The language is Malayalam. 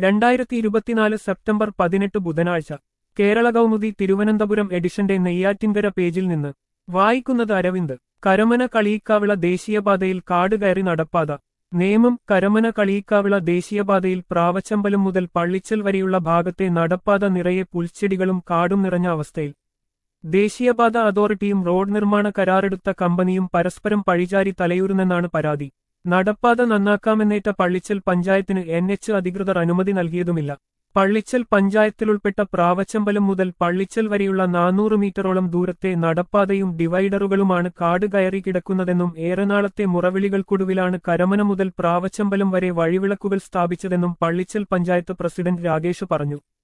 രണ്ടായിരത്തി ഇരുപത്തിനാല് സെപ്റ്റംബർ പതിനെട്ട് ബുധനാഴ്ച കേരള കൗമുദി തിരുവനന്തപുരം എഡിഷന്റെ നെയ്യാറ്റിൻകര പേജിൽ നിന്ന് വായിക്കുന്നത് അരവിന്ദ് കരമന കളിയിക്കാവിള ദേശീയപാതയിൽ കാട് കയറി നടപ്പാത നേമം കരമന കളിയിക്കാവിള ദേശീയപാതയിൽ പ്രാവച്ചമ്പലം മുതൽ പള്ളിച്ചൽ വരെയുള്ള ഭാഗത്തെ നടപ്പാത നിറയെ പുൽച്ചെടികളും കാടും നിറഞ്ഞ അവസ്ഥയിൽ ദേശീയപാത അതോറിറ്റിയും റോഡ് നിർമ്മാണ കരാറെടുത്ത കമ്പനിയും പരസ്പരം പഴിചാരി തലയൂരുന്നെന്നാണ് പരാതി നടപ്പാത നന്നാക്കാമെന്നേറ്റ പള്ളിച്ചൽ പഞ്ചായത്തിന് എൻ എച്ച് അധികൃതർ അനുമതി നൽകിയതുമില്ല പള്ളിച്ചൽ പഞ്ചായത്തിലുൾപ്പെട്ട പ്രാവച്ചമ്പലം മുതൽ പള്ളിച്ചൽ വരെയുള്ള നാനൂറ് മീറ്ററോളം ദൂരത്തെ നടപ്പാതയും ഡിവൈഡറുകളുമാണ് കാട് കയറി കിടക്കുന്നതെന്നും ഏറെനാളത്തെ മുറവിളികൾക്കൊടുവിലാണ് കരമന മുതൽ പ്രാവച്ചമ്പലം വരെ വഴിവിളക്കുകൾ സ്ഥാപിച്ചതെന്നും പള്ളിച്ചൽ പഞ്ചായത്ത് പ്രസിഡന്റ് രാഗേഷ് പറഞ്ഞു